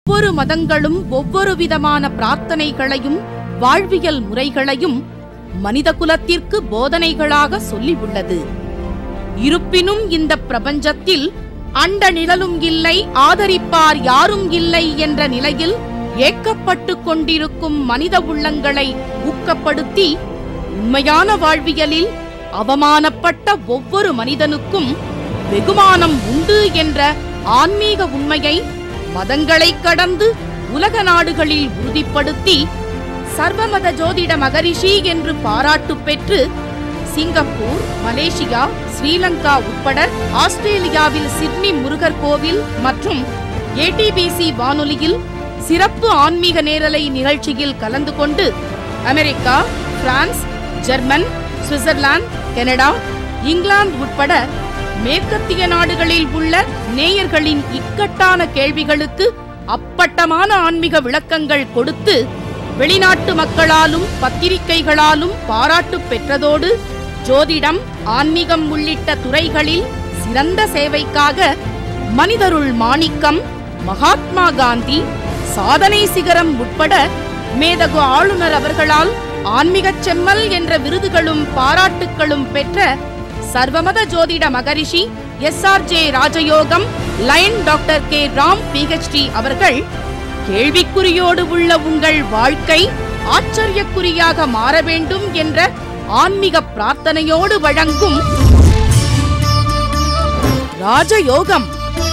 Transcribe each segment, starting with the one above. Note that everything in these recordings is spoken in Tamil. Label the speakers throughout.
Speaker 1: ஒவ்வொரு மதங்களும் ஒவ்வொரு விதமான பிரார்த்தனைகளையும் வாழ்வியல் முறைகளையும் மனித குலத்திற்கு போதனைகளாக சொல்லியுள்ளது இருப்பினும் இந்த பிரபஞ்சத்தில் அண்ட நிழலும் இல்லை ஆதரிப்பார் யாரும் இல்லை என்ற நிலையில் ஏக்கப்பட்டுக் கொண்டிருக்கும் மனித உள்ளங்களை ஊக்கப்படுத்தி உண்மையான வாழ்வியலில் அவமானப்பட்ட ஒவ்வொரு மனிதனுக்கும் வெகுமானம் உண்டு என்ற ஆன்மீக உண்மையை மதங்களைக் கடந்து உலக நாடுகளில் உறுதிப்படுத்தி சர்வமத ஜோதிட மகரிஷி என்று பாராட்டு பெற்று சிங்கப்பூர் மலேசியா ஸ்ரீலங்கா உட்பட ஆஸ்திரேலியாவில் சிட்னி முருகர் கோவில் மற்றும் ஏடிபிசி வானொலியில் சிறப்பு ஆன்மீக நேரலை நிகழ்ச்சியில் கலந்து கொண்டு America France German Switzerland Canada England உட்பட மேற்கத்திய நாடுகளில் உள்ள நேயர்களின் இக்கட்டான கேள்விகளுக்கு அப்பட்டமான ஆன்மீக விளக்கங்கள் கொடுத்து வெளிநாட்டு மக்களாலும் பத்திரிகைகளாலும் பாராட்டு பெற்றதோடு ஜோதிடம் ஆன்மீகம் உள்ளிட்ட துறைகளில் சிறந்த சேவைக்காக மனிதருள் மாணிக்கம் மகாத்மா காந்தி சாதனை சிகரம் உட்பட மேதகு ஆளுநர் அவர்களால் ஆன்மீகச் செம்மல் என்ற விருதுகளும் பாராட்டுக்களும் பெற்ற சர்வமத ஜோதிட மகரிஷி S R J Rajayogam lion doctor K Ram PhD அவர்கள் கேள்விக்குறியோடு உள்ள உங்கள் வாழ்க்கை ஆச்சரியக்குறியாக மாற வேண்டும் என்ற ஆன்மீக பிரார்த்தனையோடு வழங்கும் ராஜயோகம்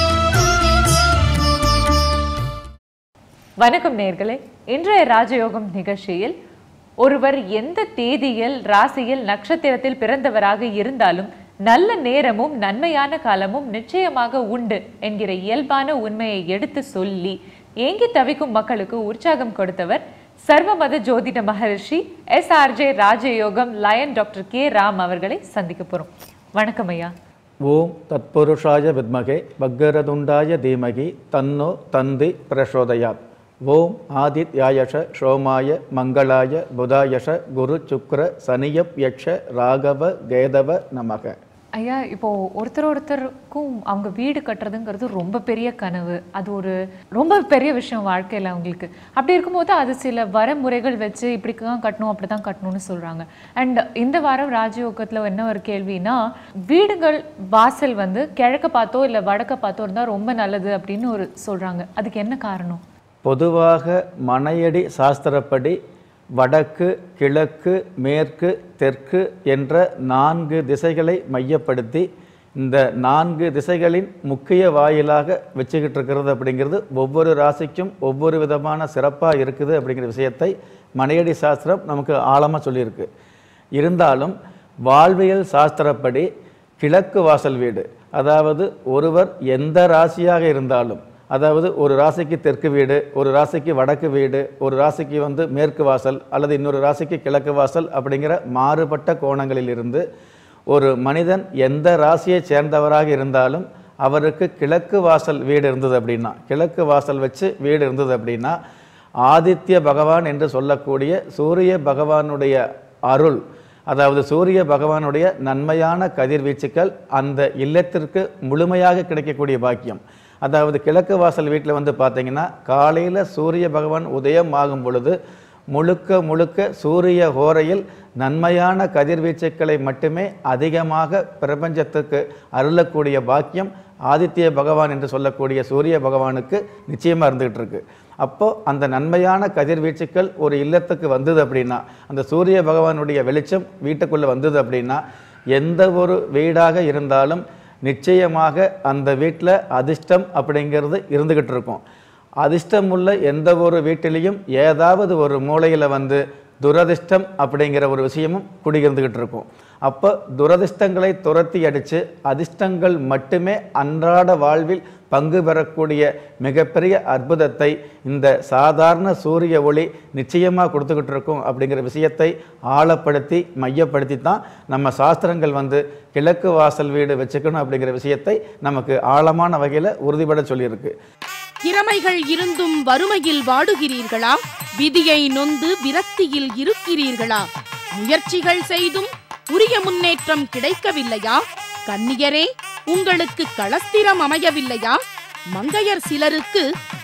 Speaker 2: வணக்கம் நேர்களே இன்றைய ராஜயோகம் நிகழ்ச்சியில் ஒருவர் எந்த தேதியில் ராசியில் நட்சத்திரத்தில் பிறந்தவராக இருந்தாலும் நல்ல நேரமும் நன்மையான காலமும் நிச்சயமாக உண்டு என்கிற இயல்பான உண்மையை எடுத்து சொல்லி ஏங்கி தவிக்கும் மக்களுக்கு உற்சாகம் கொடுத்தவர் சர்வமத ஜோதிட மகரிஷி S R J Rajayogam lion doctor K Ram அவர்களை சந்திக்க போறோம் வணக்கம் ஐயா
Speaker 3: ஓம் தத்புருஷாய வித்மகே வக்கரதுண்டாய தீமகி தன்னோ தந்தி பிரசோதயாத் ஓம் ஆதித்யாயஷ சோமாய மங்களாய புதாயஷ குரு சுக்ர சனியப் யக்ஷ ராகவ கேதவ நமக
Speaker 2: ஐயா இப்போ ஒருத்தர் ஒருத்தருக்கும் அவங்க வீடு கட்டுறதுங்கிறது ரொம்ப பெரிய கனவு அது ஒரு ரொம்ப பெரிய விஷயம் வாழ்க்கையில் அவங்களுக்கு அப்படி இருக்கும்போது அது சில வரமுறைகள் வச்சு இப்படி தான் கட்டணும் அப்படி தான் கட்டணும்னு சொல்கிறாங்க அண்ட் இந்த வாரம் ராஜயோகத்தில் என்ன ஒரு கேள்வினா வீடுகள் வாசல் வந்து கிழக்க பார்த்தோ இல்லை வடக்க பார்த்தோ இருந்தால் ரொம்ப நல்லது அப்படின்னு ஒரு சொல்கிறாங்க அதுக்கு என்ன காரணம்
Speaker 3: பொதுவாக மனையடி சாஸ்திரப்படி வடக்கு கிழக்கு மேற்கு தெற்கு என்ற நான்கு திசைகளை மையப்படுத்தி இந்த நான்கு திசைகளின் முக்கிய வாயிலாக வச்சுக்கிட்டு இருக்கிறது அப்படிங்கிறது ஒவ்வொரு ராசிக்கும் ஒவ்வொரு விதமான சிறப்பாக இருக்குது அப்படிங்கிற விஷயத்தை மனையடி சாஸ்திரம் நமக்கு ஆழமாக சொல்லியிருக்கு இருந்தாலும் வாழ்வியல் சாஸ்திரப்படி கிழக்கு வாசல் வீடு அதாவது ஒருவர் எந்த ராசியாக இருந்தாலும் அதாவது ஒரு ராசிக்கு தெற்கு வீடு ஒரு ராசிக்கு வடக்கு வீடு ஒரு ராசிக்கு வந்து மேற்கு வாசல் அல்லது இன்னொரு ராசிக்கு கிழக்கு வாசல் அப்படிங்கிற மாறுபட்ட கோணங்களில் இருந்து ஒரு மனிதன் எந்த ராசியை சேர்ந்தவராக இருந்தாலும் அவருக்கு கிழக்கு வாசல் வீடு இருந்தது அப்படின்னா கிழக்கு வாசல் வச்சு வீடு இருந்தது அப்படின்னா ஆதித்ய பகவான் என்று சொல்லக்கூடிய சூரிய பகவானுடைய அருள் அதாவது சூரிய பகவானுடைய நன்மையான கதிர்வீச்சுக்கள் அந்த இல்லத்திற்கு முழுமையாக கிடைக்கக்கூடிய பாக்கியம் அதாவது கிழக்கு வாசல் வீட்டில் வந்து பார்த்தீங்கன்னா காலையில் சூரிய பகவான் உதயம் ஆகும் பொழுது முழுக்க முழுக்க சூரிய ஹோரையில் நன்மையான கதிர்வீச்சுக்களை மட்டுமே அதிகமாக பிரபஞ்சத்துக்கு அருளக்கூடிய பாக்கியம் ஆதித்ய பகவான் என்று சொல்லக்கூடிய சூரிய பகவானுக்கு நிச்சயமாக இருந்துகிட்டு இருக்கு அப்போ அந்த நன்மையான கதிர்வீச்சுக்கள் ஒரு இல்லத்துக்கு வந்தது அப்படின்னா அந்த சூரிய பகவானுடைய வெளிச்சம் வீட்டுக்குள்ளே வந்தது அப்படின்னா எந்த ஒரு வீடாக இருந்தாலும் நிச்சயமாக அந்த வீட்டில் அதிர்ஷ்டம் அப்படிங்கிறது இருந்துக்கிட்டு இருக்கும் அதிர்ஷ்டம் உள்ள எந்த ஒரு வீட்டிலையும் ஏதாவது ஒரு மூலையில் வந்து துரதிர்ஷ்டம் அப்படிங்கிற ஒரு விஷயமும் குடியிருந்துக்கிட்டு இருக்கும் அப்போ துரதிர்ஷ்டங்களை துரத்தி அடித்து அதிர்ஷ்டங்கள் மட்டுமே அன்றாட வாழ்வில் பங்கு பெறக்கூடிய மிகப்பெரிய அற்புதத்தை இந்த சாதாரண சூரிய ஒளி நிச்சயமாக கொடுத்துக்கிட்டு இருக்கும் அப்படிங்கிற விஷயத்தை ஆழப்படுத்தி மையப்படுத்தி தான் நம்ம சாஸ்திரங்கள் வந்து கிழக்கு வாசல் வீடு வச்சுக்கணும் அப்படிங்கிற விஷயத்தை நமக்கு ஆழமான வகையில் உறுதிபட சொல்லியிருக்கு
Speaker 1: திறமைகள் இருந்தும் வறுமையில் வாடுகிறீர்களா விதியை நொந்து விரக்தியில் இருக்கிறீர்களா முயற்சிகள் செய்தும் உரிய முன்னேற்றம் கிடைக்கவில்லையா கன்னியரே உங்களுக்கு களஸ்திரம் அமையவில்லையா மங்கையர் சிலருக்கு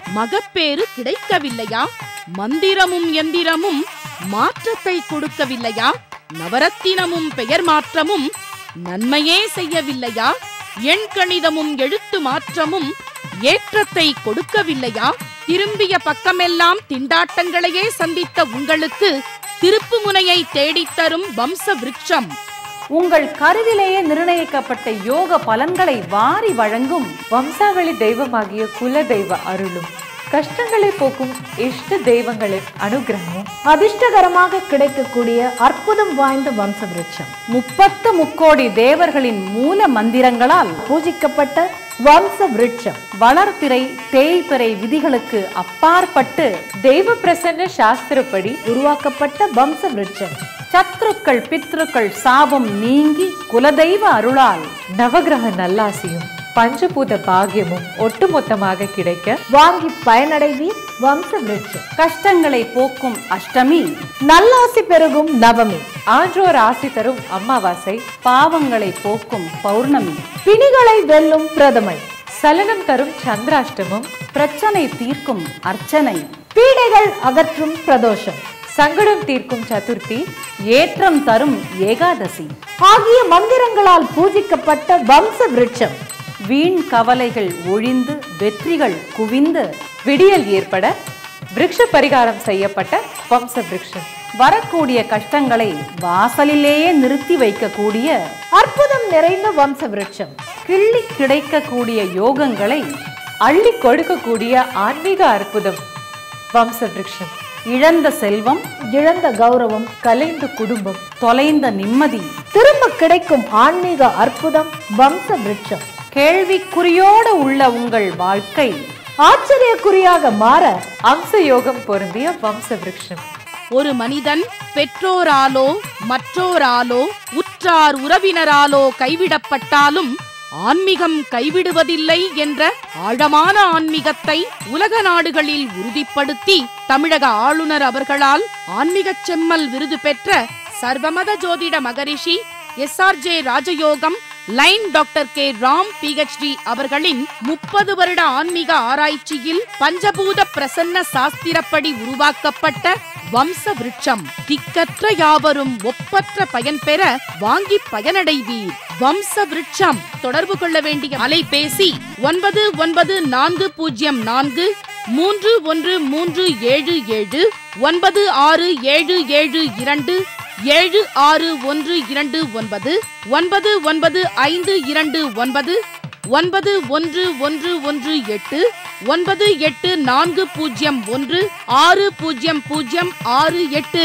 Speaker 1: மகப்பேறு கிடைக்கவில்லையா மந்திரமும் எந்திரமும் மாற்றத்தை கொடுக்கவில்லையா நவரத்தினமும் பெயர் மாற்றமும் நன்மையே செய்யவில்லையா எண் கணிதமும் எழுத்து மாற்றமும் ஏற்றத்தை கொடுக்கவில்லையா திரும்பிய பக்கமெல்லாம் திண்டாட்டங்களையே சந்தித்த உங்களுக்கு திருப்பு முனையை தேடித்தரும் வம்ச விருட்சம்
Speaker 4: உங்கள் கருவிலேயே நிர்ணயிக்கப்பட்ட யோக பலன்களை வாரி வழங்கும்
Speaker 2: வம்சாவளி தெய்வமாகிய குல தெய்வ அருளும் கஷ்டங்களை போக்கும் இஷ்ட தெய்வங்களின் அனுகிரகமும்
Speaker 5: அதிர்ஷ்டகரமாக கிடைக்கக்கூடிய அற்புதம் வாய்ந்த வம்ச விருட்சம்
Speaker 4: முப்பத்து முக்கோடி தேவர்களின் மூல மந்திரங்களால்
Speaker 5: பூஜிக்கப்பட்ட வம்ச விருட்சம்
Speaker 4: வளர்பிறை தேய்பிறை விதிகளுக்கு அப்பாற்பட்டு
Speaker 2: தெய்வ பிரசன்ன சாஸ்திரப்படி
Speaker 5: உருவாக்கப்பட்ட வம்ச விருட்சம்
Speaker 4: சத்ருக்கள் பித்ருக்கள் சாபம் நீங்கி குலதெய்வ அருளால்
Speaker 2: நவகிரக நல்லாசியும் பஞ்சபூத பாகியமும் ஒட்டுமொத்தமாக கிடைக்க
Speaker 5: வாங்கி பயனடைவீர் வம்ச விருட்சம்
Speaker 4: கஷ்டங்களை போக்கும் அஷ்டமி
Speaker 5: நல்லாசி பெருகும் நவமி
Speaker 2: ஆன்றோர் ஆசி தரும் அமாவாசை
Speaker 4: பாவங்களை போக்கும் பௌர்ணமி
Speaker 5: பிணிகளை வெல்லும் பிரதமை
Speaker 2: சலனம் தரும் சந்திராஷ்டமம்
Speaker 4: பிரச்சனை தீர்க்கும் அர்ச்சனை
Speaker 5: பீடைகள் அகற்றும் பிரதோஷம்
Speaker 2: சங்கடம் தீர்க்கும் சதுர்த்தி
Speaker 4: ஏற்றம் தரும் ஏகாதசி
Speaker 5: ஆகிய மந்திரங்களால் பூஜிக்கப்பட்ட வம்ச விருட்சம்
Speaker 4: வீண் கவலைகள் ஒழிந்து வெற்றிகள் குவிந்து
Speaker 2: விடியல் ஏற்பட விருட்ச பரிகாரம் செய்யப்பட்ட வம்ச விருட்சம்
Speaker 4: வரக்கூடிய கஷ்டங்களை வாசலிலேயே நிறுத்தி வைக்கக்கூடிய
Speaker 5: அற்புதம் நிறைந்த வம்ச விருட்சம்
Speaker 4: கிள்ளி கிடைக்கக்கூடிய யோகங்களை
Speaker 2: அள்ளி கொடுக்கக்கூடிய ஆன்மீக அற்புதம் வம்ச விருட்சம்
Speaker 4: இழந்த செல்வம்
Speaker 5: இழந்த கௌரவம்
Speaker 2: கலைந்த குடும்பம்
Speaker 4: தொலைந்த நிம்மதி
Speaker 5: திரும்ப கிடைக்கும் ஆன்மீக அற்புதம் வம்ச விருட்சம்
Speaker 4: கேள்விக்குறியோடு உள்ள உங்கள் வாழ்க்கை
Speaker 5: ஆச்சரியக்குறியாக மாற
Speaker 2: அம்ச யோகம் பொருந்திய வம்ச விருட்சம்
Speaker 1: ஒரு மனிதன் பெற்றோராலோ மற்றோராலோ உற்றார் உறவினராலோ கைவிடப்பட்டாலும் ஆன்மீகம் கைவிடுவதில்லை என்ற ஆழமான ஆன்மீகத்தை உலக நாடுகளில் உறுதிப்படுத்தி தமிழக ஆளுநர் அவர்களால் ஆன்மீகச் செம்மல் விருது பெற்ற சர்வமத ஜோதிட மகரிஷி S R J Rajayogam lion doctor K Ram PhD அவர்களின் முப்பது வருட ஆன்மீக ஆராய்ச்சியில் பஞ்சபூத பிரசன்ன சாஸ்திரப்படி உருவாக்கப்பட்ட வம்ச விருட்சம் திக்கற்ற யாவரும் ஒப்பற்ற பயன் பெற வாங்கி பயனடைவீர் வம்ச விருட்சம் தொடர்பு கொள்ள வேண்டிய அலைபேசி ஒன்பது ஒன்பது நான்கு பூஜ்ஜியம் நான்கு மூன்று ஒன்று மூன்று ஏழு ஏழு ஒன்பது ஆறு ஏழு ஏழு இரண்டு ஏழு ஆறு ஒன்று இரண்டு ஒன்பது ஒன்பது ஒன்பது ஐந்து இரண்டு ஒன்பது ஒன்பது ஒன்று ஒன்று ஒன்று எட்டு ஒன்பது எட்டு நான்கு பூஜ்ஜியம் ஒன்று ஆறு பூஜ்ஜியம் பூஜ்ஜியம் ஆறு எட்டு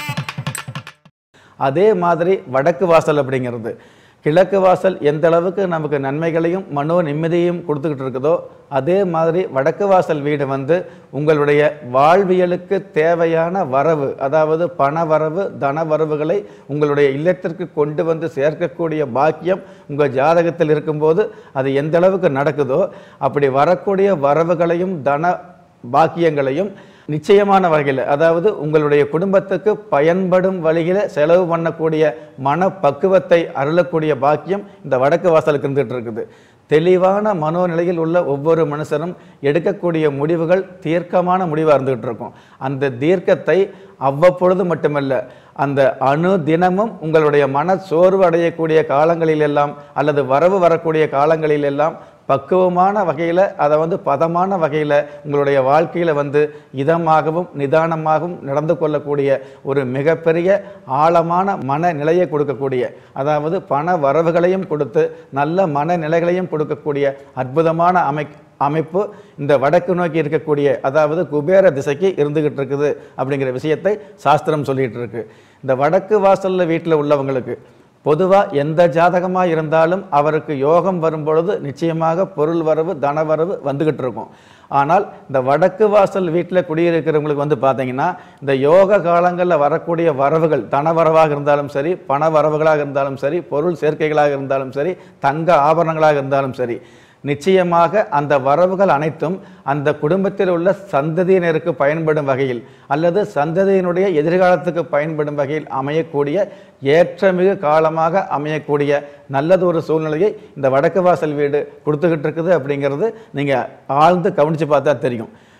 Speaker 3: அதே மாதிரி வடக்கு வாசல் அப்படிங்கிறது கிழக்கு வாசல் எந்த அளவுக்கு நமக்கு நன்மைகளையும் மனோ நிம்மதியையும் கொடுத்துக்கிட்டு இருக்குதோ அதே மாதிரி வடக்கு வாசல் வீடு வந்து உங்களுடைய வாழ்வியலுக்கு தேவையான வரவு அதாவது பண வரவு தன வரவுகளை உங்களுடைய இல்லத்திற்கு கொண்டு வந்து சேர்க்கக்கூடிய பாக்கியம் உங்கள் ஜாதகத்தில் இருக்கும்போது அது எந்த அளவுக்கு நடக்குதோ அப்படி வரக்கூடிய வரவுகளையும் தன பாக்கியங்களையும் நிச்சயமான வகையில் அதாவது உங்களுடைய குடும்பத்துக்கு பயன்படும் வழியில் செலவு பண்ணக்கூடிய மன பக்குவத்தை அருளக்கூடிய பாக்கியம் இந்த வடக்கு வாசலுக்கு இருந்துகிட்டு இருக்குது தெளிவான மனோநிலையில் உள்ள ஒவ்வொரு மனுஷனும் எடுக்கக்கூடிய முடிவுகள் தீர்க்கமான முடிவாக இருந்துகிட்டு இருக்கும் அந்த தீர்க்கத்தை அவ்வப்பொழுது மட்டுமல்ல அந்த அணு தினமும் உங்களுடைய மன சோர்வு அடையக்கூடிய காலங்களிலெல்லாம் அல்லது வரவு வரக்கூடிய காலங்களிலெல்லாம் பக்குவமான வகையில் அதை வந்து பதமான வகையில் உங்களுடைய வாழ்க்கையில் வந்து இதமாகவும் நிதானமாகவும் நடந்து கொள்ளக்கூடிய ஒரு மிகப்பெரிய ஆழமான மனநிலையை கொடுக்கக்கூடிய அதாவது பண வரவுகளையும் கொடுத்து நல்ல மனநிலைகளையும் கொடுக்கக்கூடிய அற்புதமான அமை அமைப்பு இந்த வடக்கு நோக்கி இருக்கக்கூடிய அதாவது குபேர திசைக்கு இருந்துகிட்டு இருக்குது அப்படிங்கிற விஷயத்தை சாஸ்திரம் சொல்லிட்டு இருக்கு இந்த வடக்கு வாசல்ல வீட்டில் உள்ளவங்களுக்கு பொதுவாக எந்த ஜாதகமாக இருந்தாலும் அவருக்கு யோகம் வரும்பொழுது நிச்சயமாக பொருள் வரவு தன வரவு வந்துகிட்டு இருக்கும் ஆனால் இந்த வடக்கு வாசல் வீட்டில் குடியிருக்கிறவங்களுக்கு வந்து பார்த்தீங்கன்னா இந்த யோக காலங்களில் வரக்கூடிய வரவுகள் தன வரவாக இருந்தாலும் சரி பண வரவுகளாக இருந்தாலும் சரி பொருள் சேர்க்கைகளாக இருந்தாலும் சரி தங்க ஆபரணங்களாக இருந்தாலும் சரி நிச்சயமாக அந்த வரவுகள் அனைத்தும் அந்த குடும்பத்தில் உள்ள சந்ததியினருக்கு பயன்படும் வகையில் அல்லது சந்ததியினுடைய எதிர்காலத்துக்கு பயன்படும் வகையில் அமையக்கூடிய ஏற்றமிகு காலமாக அமையக்கூடிய நல்லது ஒரு சூழ்நிலையை இந்த வடக்கு வாசல் வீடு கொடுத்துக்கிட்டு இருக்குது அப்படிங்கிறது நீங்கள் ஆழ்ந்து கவனித்து பார்த்தா தெரியும்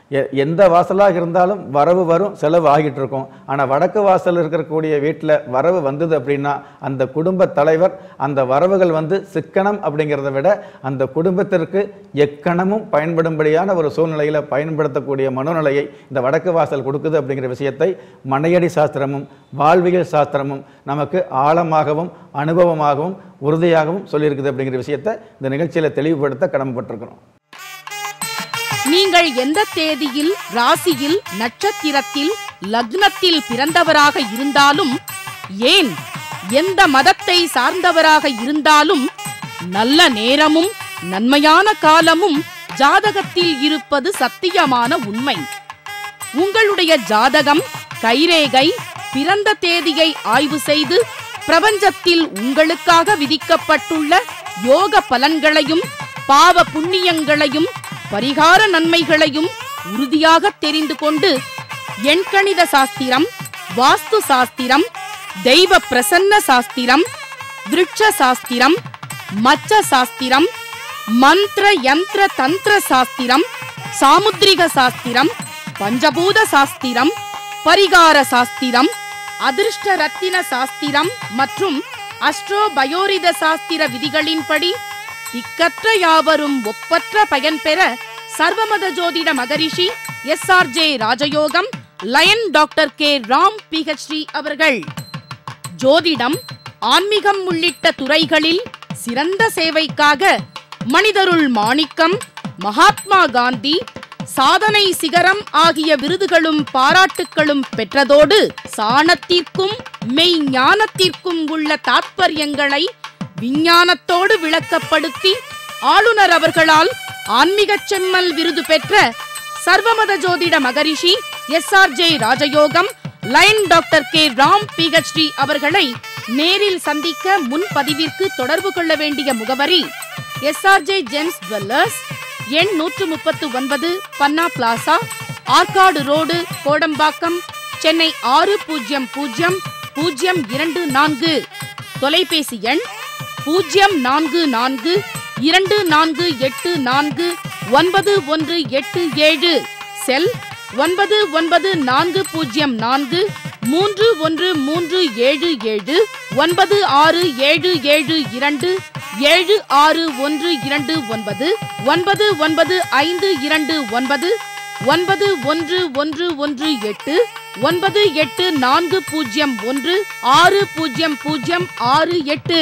Speaker 3: எ- எந்த வாசலாக இருந்தாலும் வரவு வரும் செலவு ஆகிட்டு இருக்கும் ஆனால் வடக்கு வாசல் இருக்கக்கூடிய வீட்டில் வரவு வந்தது அப்படின்னா அந்த குடும்ப தலைவர் அந்த வரவுகள் வந்து சிக்கனம் அப்படிங்கிறத விட அந்த குடும்பத்திற்கு எக்கணமும் பயன்படும்படியான ஒரு சூழ்நிலையில் பயன்படுத்தக்கூடிய மனோநிலையை இந்த வடக்கு வாசல் கொடுக்குது அப்படிங்கிற விஷயத்தை மனையடி சாஸ்திரமும் வாழ்வியல் சாஸ்திரமும் நமக்கு ஆழமாகவும் அனுபவமாகவும் உறுதியாகவும் சொல்லியிருக்குது அப்படிங்கிற விஷயத்தை இந்த நிகழ்ச்சியில் தெளிவுபடுத்த கடமைப்பட்டிருக்கிறோம்
Speaker 1: நீங்கள் எந்த தேதியில் ராசியில் நட்சத்திரத்தில் லக்னத்தில் பிறந்தவராக இருந்தாலும் ஏன் எந்த மதத்தை சார்ந்தவராக இருந்தாலும் நல்ல நேரமும் நன்மையான காலமும் ஜாதகத்தில் இருப்பது சத்தியமான உண்மை உங்களுடைய ஜாதகம் கைரேகை பிறந்த தேதியை ஆய்வு செய்து பிரபஞ்சத்தில் உங்களுக்காக விதிக்கப்பட்டுள்ள யோக பலன்களையும் பாவ புண்ணியங்களையும் பரிகார நன்மைகளையும் உறுதியாக தெரிந்து கொண்டு எண்கணித சாஸ்திரம் வாஸ்து சாஸ்திரம் தெய்வ பிரசன்ன சாஸ்திரம் விருட்ச சாஸ்திரம் மச்ச சாஸ்திரம் மந்திர யந்திர தந்திர சாஸ்திரம் சாமுத்ரிக சாஸ்திரம் பஞ்சபூத சாஸ்திரம் பரிகார சாஸ்திரம் அதிர்ஷ்ட ரத்தின சாஸ்திரம் மற்றும் அஸ்ட்ரோ பயோரித சாஸ்திர விதிகளின்படி திக்கற்ற யாவரும் ஒப்பற்ற பயன் பெற சர்வமத ஜோதிட மகரிஷி S R J Rajayogam lion doctor K Ram PhD அவர்கள் ஜோதிடம் ஆன்மீகம் உள்ளிட்ட துறைகளில் சிறந்த சேவைக்காக மனிதருள் மாணிக்கம் மகாத்மா காந்தி சாதனை சிகரம் ஆகிய விருதுகளும் பாராட்டுக்களும் பெற்றதோடு சாணத்திற்கும் மெய் ஞானத்திற்கும் உள்ள தாத்பரியங்களை விஞ்ஞானத்தோடு விளக்கப்படுத்தி ஆளுநர் அவர்களால் ஆன்மீகச் செம்மல் விருது பெற்ற சர்வமத ஜோதிட மகரிஷி S R J Rajayogam lion doctor K Ram PhD அவர்களை நேரில் சந்திக்க முன்பதிவிற்கு தொடர்பு கொள்ள வேண்டிய முகவரி எஸ்ஆர்ஜே ஜெம்ஸ் ஜுவல்லர்ஸ் எண் நூற்று முப்பத்து ஒன்பது பன்னா பிளாசா ஆற்காடு ரோடு கோடம்பாக்கம் சென்னை ஆறு பூஜ்ஜியம் பூஜ்ஜியம் பூஜ்ஜியம் இரண்டு நான்கு தொலைபேசி எண் பூஜ்ஜியம் நான்கு நான்கு இரண்டு நான்கு எட்டு நான்கு ஒன்பது ஒன்று எட்டு ஏழு செல் ஒன்பது ஒன்பது நான்கு பூஜ்ஜியம் நான்கு மூன்று ஒன்று மூன்று ஏழு ஏழு ஒன்பது ஆறு ஏழு ஏழு இரண்டு ஏழு ஆறு ஒன்று இரண்டு ஒன்பது ஒன்பது ஒன்பது ஐந்து இரண்டு ஒன்பது ஒன்பது ஒன்று ஒன்று ஒன்று எட்டு ஒன்பது எட்டு நான்கு பூஜ்ஜியம் ஒன்று ஆறு பூஜ்ஜியம் பூஜ்ஜியம் ஆறு எட்டு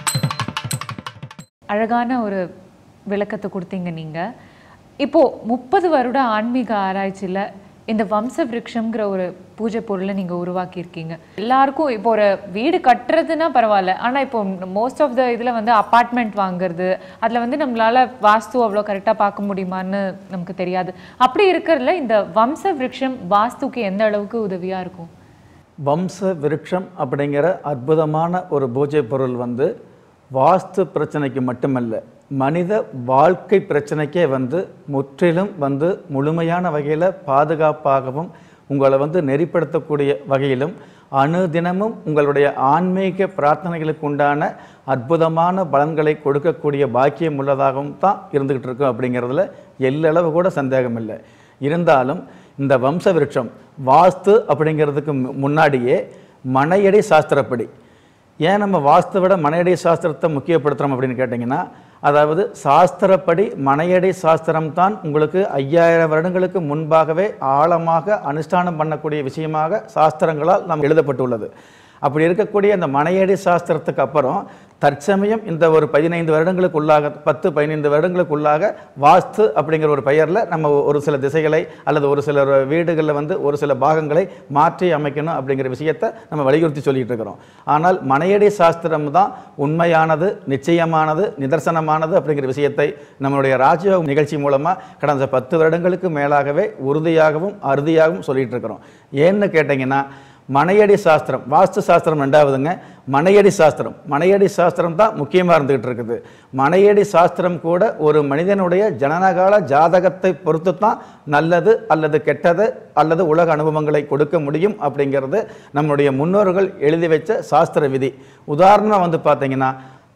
Speaker 2: அழகான ஒரு விளக்கத்தை கொடுத்தீங்க நீங்க இப்போ முப்பது வருட ஆன்மீக ஆராய்ச்சியில இந்த வம்ச விருட்சம்ங்கிற ஒரு பூஜை பொருளை நீங்க உருவாக்கியிருக்கீங்க எல்லாருக்கும் இப்போ ஒரு வீடு கட்டுறதுன்னா பரவாயில்ல ஆனா இப்போ மோஸ்ட் ஆஃப் த இதுல வந்து அப்பார்ட்மெண்ட் வாங்குறது அதுல வந்து நம்மளால வாஸ்து அவ்வளோ கரெக்டா பார்க்க முடியுமான்னு நமக்கு தெரியாது அப்படி இருக்கிறதுல இந்த வம்ச விருட்சம் வாஸ்துக்கு எந்த அளவுக்கு உதவியா இருக்கும்
Speaker 3: வம்ச விருட்சம் அப்படிங்கிற அற்புதமான ஒரு பூஜை பொருள் வந்து வாஸ்து பிரச்சனைக்கு மட்டுமல்ல மனித வாழ்க்கை பிரச்சனைக்கே வந்து முற்றிலும் வந்து முழுமையான வகையில் பாதுகாப்பாகவும் உங்களை வந்து நெறிப்படுத்தக்கூடிய வகையிலும் அனுதினமும் உங்களுடைய ஆன்மீக பிரார்த்தனைகளுக்கு உண்டான அற்புதமான பலன்களை கொடுக்கக்கூடிய பாக்கியம் உள்ளதாகவும் தான் இருந்துகிட்டு இருக்கும் அப்படிங்கிறதுல எல்லளவு கூட சந்தேகம் இல்லை இருந்தாலும் இந்த வம்ச விருட்சம் வாஸ்து அப்படிங்கிறதுக்கு மு- முன்னாடியே மனையடி சாஸ்திரப்படி ஏன் நம்ம வாஸ்து விட மனையடி சாஸ்திரத்தை முக்கியப்படுத்துகிறோம் அப்படின்னு கேட்டிங்கன்னா அதாவது சாஸ்திரப்படி மனையடி சாஸ்திரம் தான் உங்களுக்கு ஐயாயிரம் வருடங்களுக்கு முன்பாகவே ஆழமாக அனுஷ்டானம் பண்ணக்கூடிய விஷயமாக சாஸ்திரங்களால் நாம் எழுதப்பட்டுள்ளது அப்படி இருக்கக்கூடிய அந்த மனையடி சாஸ்திரத்துக்கு அப்புறம் தற்சமயம் இந்த ஒரு பதினைந்து வருடங்களுக்குள்ளாக பத்து பதினைந்து வருடங்களுக்குள்ளாக வாஸ்து அப்படிங்கிற ஒரு பெயரில் நம்ம ஒரு சில திசைகளை அல்லது ஒரு சில வீடுகளில் வந்து ஒரு சில பாகங்களை மாற்றி அமைக்கணும் அப்படிங்கிற விஷயத்தை நம்ம வலியுறுத்தி சொல்லிட்டு இருக்கிறோம் ஆனால் மனையடி சாஸ்திரம் தான் உண்மையானது நிச்சயமானது நிதர்சனமானது அப்படிங்கிற விஷயத்தை நம்மளுடைய ராஜயோக நிகழ்ச்சி மூலமாக கடந்த பத்து வருடங்களுக்கு மேலாகவே உறுதியாகவும் அறுதியாகவும் சொல்லிட்டு இருக்கிறோம் ஏன்னு கேட்டிங்கன்னா மனையடி சாஸ்திரம் வாஸ்து சாஸ்திரம் ரெண்டாவதுங்க மனையடி சாஸ்திரம் மனையடி சாஸ்திரம் தான் முக்கியமாக இருந்துகிட்டு இருக்குது மனையடி சாஸ்திரம் கூட ஒரு மனிதனுடைய ஜனனகால ஜாதகத்தை பொறுத்து தான் நல்லது அல்லது கெட்டது அல்லது உலக அனுபவங்களை கொடுக்க முடியும் அப்படிங்கிறது நம்முடைய முன்னோர்கள் எழுதி வச்ச சாஸ்திர விதி உதாரணம் வந்து பார்த்தீங்கன்னா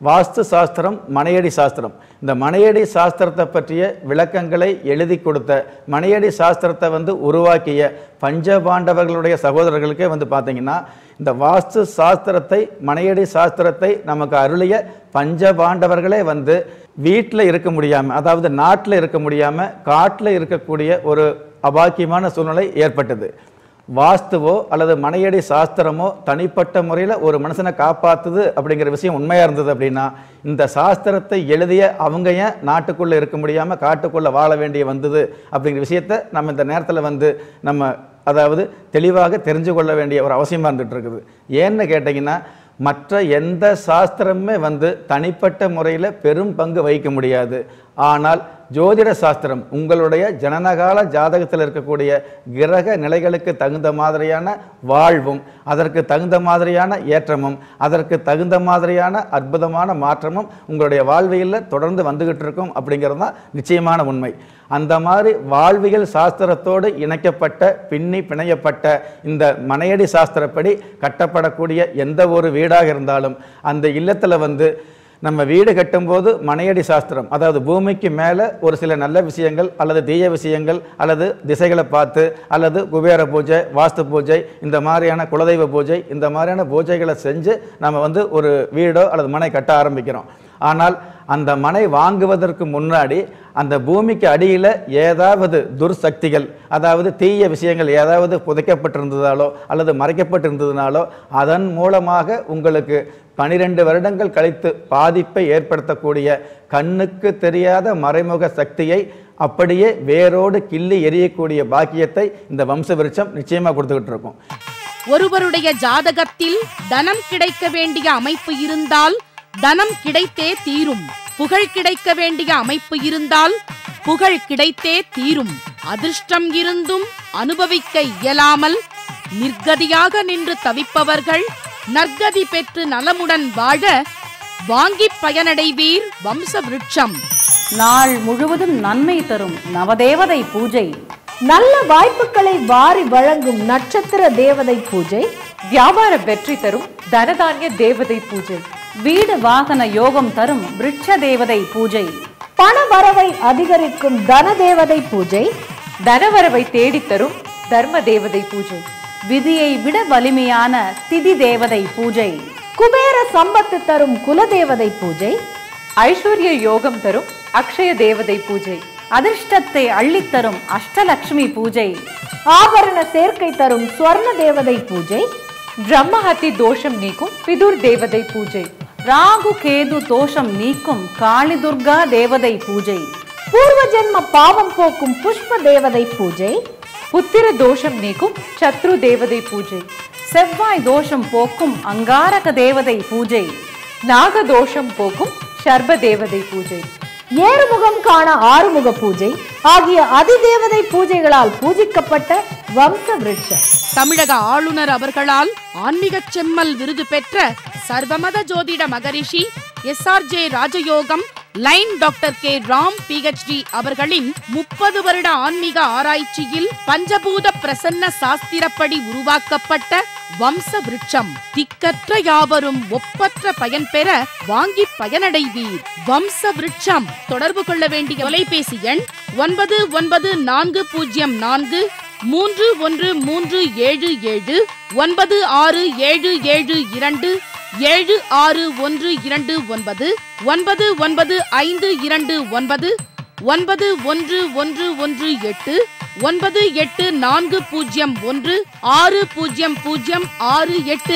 Speaker 3: வாஸ்து சாஸ்திரம் மனையடி சாஸ்திரம் இந்த மனையடி சாஸ்திரத்தை பற்றிய விளக்கங்களை எழுதி கொடுத்த மனையடி சாஸ்திரத்தை வந்து உருவாக்கிய பஞ்சபாண்டவர்களுடைய சகோதரர்களுக்கே வந்து பார்த்தீங்கன்னா இந்த வாஸ்து சாஸ்திரத்தை மனையடி சாஸ்திரத்தை நமக்கு அருளிய பஞ்சபாண்டவர்களே வந்து வீட்டில் இருக்க முடியாமல் அதாவது நாட்டில் இருக்க முடியாமல் காட்டில் இருக்கக்கூடிய ஒரு அபாக்கியமான சூழ்நிலை ஏற்பட்டது வாஸ்துவோ அல்லது மனையடி சாஸ்திரமோ தனிப்பட்ட முறையில் ஒரு மனுஷனை காப்பாத்துது அப்படிங்கிற விஷயம் உண்மையாக இருந்தது அப்படின்னா இந்த சாஸ்திரத்தை எழுதிய அவங்க ஏன் நாட்டுக்குள்ளே இருக்க முடியாமல் காட்டுக்குள்ளே வாழ வேண்டிய வந்தது அப்படிங்கிற விஷயத்தை நம்ம இந்த நேரத்தில் வந்து நம்ம அதாவது தெளிவாக தெரிஞ்சு கொள்ள வேண்டிய ஒரு அவசியமாக இருந்துட்டு இருக்குது ஏன்னு கேட்டிங்கன்னா மற்ற எந்த சாஸ்திரமுமே வந்து தனிப்பட்ட முறையில் பெரும் பங்கு வகிக்க முடியாது ஆனால் ஜோதிட சாஸ்திரம் உங்களுடைய ஜனனகால ஜாதகத்தில் இருக்கக்கூடிய கிரக நிலைகளுக்கு தகுந்த மாதிரியான வாழ்வும் அதற்கு தகுந்த மாதிரியான ஏற்றமும் அதற்கு தகுந்த மாதிரியான அற்புதமான மாற்றமும் உங்களுடைய வாழ்வியலில் தொடர்ந்து வந்துகிட்டு இருக்கும் அப்படிங்கிறது தான் நிச்சயமான உண்மை அந்த மாதிரி வாழ்வியல் சாஸ்திரத்தோடு இணைக்கப்பட்ட பின்னி பிணையப்பட்ட இந்த மனையடி சாஸ்திரப்படி கட்டப்படக்கூடிய எந்த ஒரு வீடாக இருந்தாலும் அந்த இல்லத்தில் வந்து நம்ம வீடு கட்டும்போது மனையடி சாஸ்திரம் அதாவது பூமிக்கு மேலே ஒரு சில நல்ல விஷயங்கள் அல்லது தீய விஷயங்கள் அல்லது திசைகளை பார்த்து அல்லது குபேர பூஜை வாஸ்து பூஜை இந்த மாதிரியான குலதெய்வ பூஜை இந்த மாதிரியான பூஜைகளை செஞ்சு நம்ம வந்து ஒரு வீடோ அல்லது மனை கட்ட ஆரம்பிக்கிறோம் ஆனால் அந்த மனை வாங்குவதற்கு முன்னாடி அந்த பூமிக்கு அடியில் ஏதாவது துர்சக்திகள் அதாவது தீய விஷயங்கள் ஏதாவது புதைக்கப்பட்டிருந்ததாலோ அல்லது மறைக்கப்பட்டிருந்ததுனாலோ அதன் மூலமாக உங்களுக்கு பனிரெண்டு வருடங்கள் கழித்து பாதிப்பை ஏற்படுத்தக்கூடிய கண்ணுக்கு தெரியாத மறைமுக சக்தியை அப்படியே வேரோடு கிள்ளி எரியக்கூடிய பாக்கியத்தை இந்த வம்ச விருட்சம் நிச்சயமாக கொடுத்துக்கிட்டு இருக்கும்
Speaker 1: ஒருவருடைய ஜாதகத்தில் தனம் கிடைக்க வேண்டிய அமைப்பு இருந்தால் தனம் கிடைத்தே தீரும் புகழ் கிடைக்க வேண்டிய அமைப்பு இருந்தால் புகழ் கிடைத்தே தீரும் அதிர்ஷ்டம் இருந்தும் அனுபவிக்க இயலாமல் நிர்கதியாக நின்று தவிப்பவர்கள் நற்கதி பெற்று நலமுடன் வாழ வாங்கிப் பயனடைவீர் வம்ச விருட்சம்
Speaker 4: நாள் முழுவதும் நன்மை தரும் நவதேவதை பூஜை
Speaker 5: நல்ல வாய்ப்புகளை வாரி வழங்கும் நட்சத்திர தேவதை பூஜை
Speaker 2: வியாபார வெற்றி தரும் தனதானிய தேவதை பூஜை
Speaker 4: வீடு வாகன யோகம் தரும் விருட்ச தேவதை பூஜை
Speaker 5: பண வரவை அதிகரிக்கும் தன தேவதை பூஜை
Speaker 2: தனவரவை தேடித் தரும் தர்ம தேவதை பூஜை
Speaker 4: விதியை விட வலிமையான திதி தேவதை பூஜை
Speaker 5: குபேர சம்பத்து தரும் குலதேவதை பூஜை
Speaker 2: ஐஸ்வர்ய யோகம் தரும் அக்ஷய தேவதை பூஜை
Speaker 4: அதிர்ஷ்டத்தை அள்ளித்தரும் அஷ்டலட்சுமி பூஜை
Speaker 5: ஆபரண சேர்க்கை தரும் ஸ்வர்ண தேவதை பூஜை
Speaker 2: பிரம்மஹத்தி தோஷம் நீக்கும் பிதுர் தேவதை பூஜை
Speaker 4: ராகு கேது தோஷம் நீக்கும் காளி துர்கா தேவதை பூஜை
Speaker 5: பூர்வ ஜென்ம பாவம் போக்கும் புஷ்ப தேவதை பூஜை
Speaker 2: புத்திர தோஷம் நீக்கும் சத்ரு தேவதை பூஜை
Speaker 4: செவ்வாய் தோஷம் போக்கும் அங்காரக தேவதை பூஜை
Speaker 2: நாக தோஷம் போக்கும் சர்ப தேவதை பூஜை
Speaker 5: ஏறுமுகம் காண ஆறுமுக பூஜை ஆகிய அதிதேவதை பூஜைகளால் பூஜிக்கப்பட்ட வம்ச விருட்சம்
Speaker 1: தமிழக ஆளுநர் அவர்களால் ஆன்மீகச் செம்மல் விருது பெற்ற சர்வமத ஜோதிட மகரிஷி S R J Rajayogam lion doctor K Ram PhD அவர்களின் முப்பது வருட ஆன்மீக ஆராய்ச்சியில் பஞ்சபூத பிரசன்ன சாஸ்திரப்படி உருவாக்கப்பட்ட வம்ச விருட்சம் திக்கற்ற யாவரும் ஒப்பற்ற பயன் பெற வாங்கி பயனடைவீர் வம்ச விருட்சம் தொடர்பு கொள்ள வேண்டிய தொலைபேசி எண் ஒன்பது ஒன்பது நான்கு பூஜ்ஜியம் நான்கு மூன்று ஒன்று மூன்று ஏழு ஏழு ஒன்பது ஆறு ஏழு ஏழு இரண்டு ஏழு ஆறு ஒன்று இரண்டு ஒன்பது ஒன்பது ஒன்பது ஐந்து இரண்டு ஒன்பது ஒன்பது ஒன்று ஒன்று ஒன்று எட்டு ஒன்பது எட்டு நான்கு பூஜ்ஜியம் ஒன்று ஆறு பூஜ்ஜியம் பூஜ்ஜியம் ஆறு எட்டு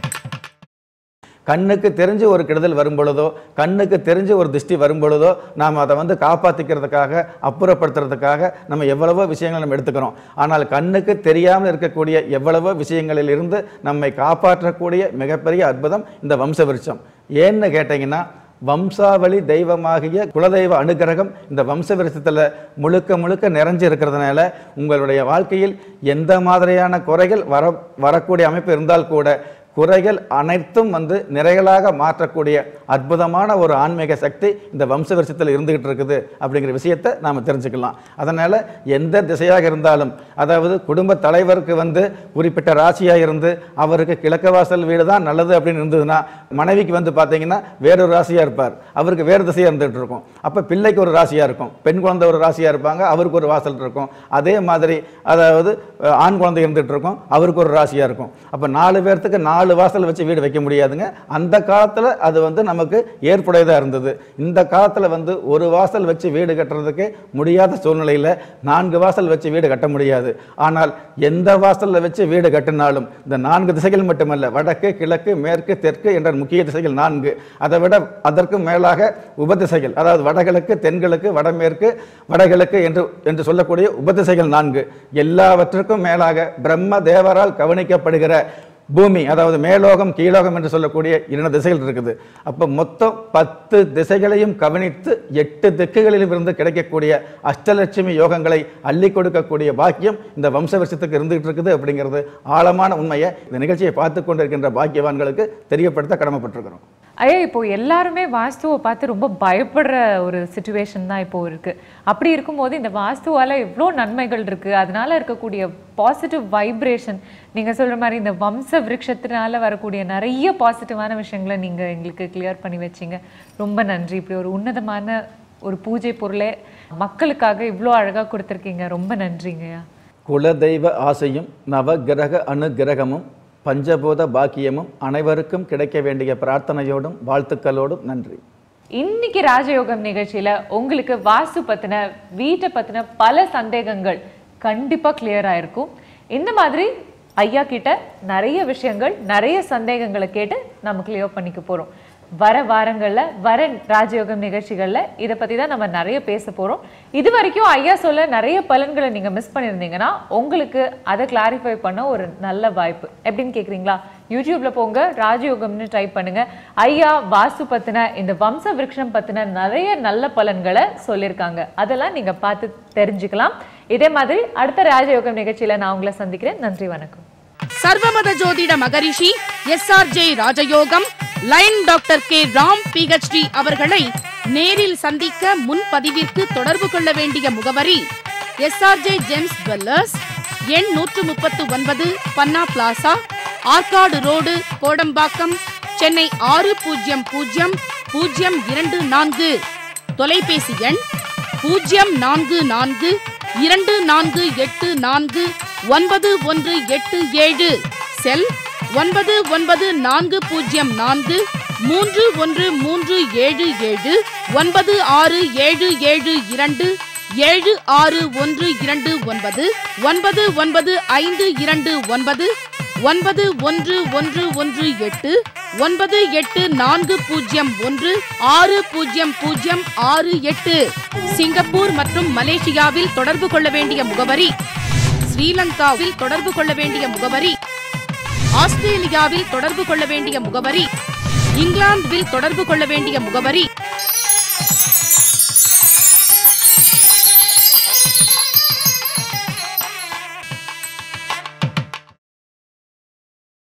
Speaker 3: கண்ணுக்கு தெரிஞ்சு ஒரு கெடுதல் வரும் பொழுதோ கண்ணுக்கு தெரிஞ்சு ஒரு திருஷ்டி வரும் பொழுதோ நாம் அதை வந்து காப்பாற்றிக்கிறதுக்காக அப்புறப்படுத்துறதுக்காக நம்ம எவ்வளவோ விஷயங்கள் நம்ம எடுத்துக்கிறோம் ஆனால் கண்ணுக்கு தெரியாமல் இருக்கக்கூடிய எவ்வளவோ விஷயங்களில் இருந்து நம்மை காப்பாற்றக்கூடிய மிகப்பெரிய அற்புதம் இந்த வம்ச விருட்சம் ஏன்னு கேட்டிங்கன்னா வம்சாவளி தெய்வமாகிய குலதெய்வ அனுகிரகம் இந்த வம்ச விருட்சத்தில் முழுக்க முழுக்க நிறைஞ்சு இருக்கிறதுனால உங்களுடைய வாழ்க்கையில் எந்த மாதிரியான குறைகள் வர வரக்கூடிய அமைப்பு இருந்தால் கூட குறைகள் அனைத்தும் வந்து நிறைகளாக மாற்றக்கூடிய அற்புதமான ஒரு ஆன்மீக சக்தி இந்த வம்ச வருஷத்தில் இருந்துகிட்டு இருக்குது அப்படிங்கிற விஷயத்தை நாம் தெரிஞ்சுக்கலாம் அதனால் எந்த திசையாக இருந்தாலும் அதாவது குடும்ப தலைவருக்கு வந்து குறிப்பிட்ட ராசியாக இருந்து அவருக்கு கிழக்கு வாசல் வீடு தான் நல்லது அப்படின்னு இருந்ததுன்னா மனைவிக்கு வந்து பார்த்தீங்கன்னா வேறொரு ராசியாக இருப்பார் அவருக்கு வேறு திசையாக இருந்துகிட்டு இருக்கும் அப்போ பிள்ளைக்கு ஒரு ராசியாக இருக்கும் பெண் குழந்தை ஒரு ராசியாக இருப்பாங்க அவருக்கு ஒரு வாசல் இருக்கும் அதே மாதிரி அதாவது அஹ், ஆண் குழந்தை இருந்துகிட்டு இருக்கும் அவருக்கு ஒரு ராசியாக இருக்கும் அப்போ நாலு பேர்த்துக்கு நாலு வாசல் வச்சு வீடு வைக்க முடியாதுங்க அந்த காலத்தில் அது வந்து நமக்கு ஏற்புடையதாக இருந்தது இந்த காலத்தில் வந்து ஒரு வாசல் வச்சு வீடு கட்டுறதுக்கு முடியாத சூழ்நிலையில் நான்கு வாசல் வச்சு வீடு கட்ட முடியாது ஆனால் எந்த வாசலில் வச்சு வீடு கட்டினாலும் இந்த நான்கு திசைகள் மட்டுமல்ல வடக்கு கிழக்கு மேற்கு தெற்கு என்ற முக்கிய திசைகள் நான்கு அதை விட அதற்கும் மேலாக உபதிசைகள் அதாவது வடகிழக்கு தென்கிழக்கு வடமேற்கு வடகிழக்கு என்று என்று சொல்லக்கூடிய உபதிசைகள் நான்கு எல்லாவற்றுக்கும் மேலாக பிரம்ம தேவரால் கவனிக்கப்படுகிற பூமி அதாவது மேலோகம் கீழோகம் என்று சொல்லக்கூடிய இரண்டு திசைகள் இருக்குது அப்போ மொத்தம் பத்து திசைகளையும் கவனித்து எட்டு திக்குகளிலும் இருந்து கிடைக்கக்கூடிய அஷ்டலட்சுமி யோகங்களை அள்ளி கொடுக்கக்கூடிய பாக்கியம் இந்த வம்ச வருஷத்துக்கு இருந்துகிட்டு இருக்குது அப்படிங்கிறது ஆழமான உண்மையை இந்த நிகழ்ச்சியை பார்த்து கொண்டிருக்கின்ற பாக்கியவான்களுக்கு தெரியப்படுத்த கடமைப்பட்டிருக்கிறோம்
Speaker 2: ஐயா இப்போ எல்லாருமே வாஸ்துவை பார்த்து ரொம்ப பயப்படுற ஒரு சுச்சுவேஷன் தான் இப்போ இருக்கு அப்படி இருக்கும்போது இந்த வாஸ்துவால எவ்வளோ நன்மைகள் இருக்கு அதனால இருக்கக்கூடிய பாசிட்டிவ் வைப்ரேஷன் நீங்க சொல்ற மாதிரி இந்த வம்ச விருட்சத்தினால வரக்கூடிய நிறைய பாசிட்டிவான விஷயங்களை நீங்க எங்களுக்கு கிளியர் பண்ணி வச்சீங்க ரொம்ப நன்றி இப்படி ஒரு உன்னதமான ஒரு பூஜை பொருளை மக்களுக்காக இவ்வளோ அழகா கொடுத்துருக்கீங்க ரொம்ப நன்றிங்கய்யா
Speaker 3: குலதெய்வ ஆசையும் நவகிரக அனுகிரகமும் பஞ்சபூத பாக்கியமும் அனைவருக்கும் கிடைக்க வேண்டிய பிரார்த்தனையோடும் வாழ்த்துக்களோடும் நன்றி
Speaker 2: இன்னைக்கு ராஜயோகம் நிகழ்ச்சியில உங்களுக்கு வாஸ்து பத்தின வீட்டை பத்தின பல சந்தேகங்கள் கண்டிப்பா கிளியர் ஆயிருக்கும் இந்த மாதிரி ஐயா கிட்ட நிறைய விஷயங்கள் நிறைய சந்தேகங்களை கேட்டு நம்ம கிளியர் பண்ணிக்க போறோம் வர வாரங்கள்ல வர ராஜயோகம் நிகழ்ச்சிகள்ல இதை பத்தி தான் நம்ம நிறைய பேச போறோம் இது வரைக்கும் ஐயா சொல்ல நிறைய பலன்களை நீங்க மிஸ் பண்ணியிருந்தீங்கன்னா உங்களுக்கு அதை கிளாரிஃபை பண்ண ஒரு நல்ல வாய்ப்பு எப்படின்னு கேக்குறீங்களா யூடியூப்ல போங்க ராஜயோகம்னு டைப் பண்ணுங்க ஐயா வாஸ்து பத்தின இந்த வம்ச விருட்சம் பத்தின நிறைய நல்ல பலன்களை சொல்லியிருக்காங்க அதெல்லாம் நீங்க பார்த்து தெரிஞ்சுக்கலாம் இதே மாதிரி அடுத்த ராஜயோகம் நிகழ்ச்சியில நான் உங்களை சந்திக்கிறேன் நன்றி வணக்கம்
Speaker 1: சர்வமத ஜோதிட மகரிஷி S R J Rajayogam lion doctor K Ram PhD அவர்களை நேரில் சந்திக்க முன்பதிவிற்கு தொடர்பு கொள்ள வேண்டிய முகவரி S R J gems jewellers எண் நூற்று முப்பத்து ஒன்பது பன்னா பிளாசா ஆற்காடு ரோடு கோடம்பாக்கம் சென்னை ஆறு பூஜ்ஜியம் பூஜ்ஜியம் பூஜ்ஜியம் இரண்டு நான்கு தொலைபேசி எண் பூஜ்ஜியம் நான்கு நான்கு இரண்டு நான்கு எட்டு நான்கு ஒன்பது ஒன்று எட்டு ஏழு செல் ஒன்பது ஒன்பது நான்கு பூஜ்ஜியம் நான்கு மூன்று ஒன்று மூன்று ஏழு ஏழு ஒன்பது ஆறு ஏழு ஏழு இரண்டு ஏழு ஆறு ஒன்று இரண்டு ஒன்பது ஒன்பது ஒன்பது ஐந்து இரண்டு ஒன்பது ஒன்பது ஒன்று ஒன்று ஒன்று எட்டு ஒன்பது எட்டு நான்கு பூஜ்ஜியம் ஒன்று ஆறு பூஜ்ஜியம் பூஜ்ஜியம் ஆறு எட்டு சிங்கப்பூர் மற்றும் மலேசியாவில் தொடர்பு கொள்ள வேண்டிய முகவரி ஸ்ரீலங்காவில் தொடர்பு கொள்ள வேண்டிய முகவரி ஆஸ்திரேலியாவில் தொடர்பு கொள்ள வேண்டிய முகவரி இங்கிலாந்தில் தொடர்பு கொள்ள வேண்டிய முகவரி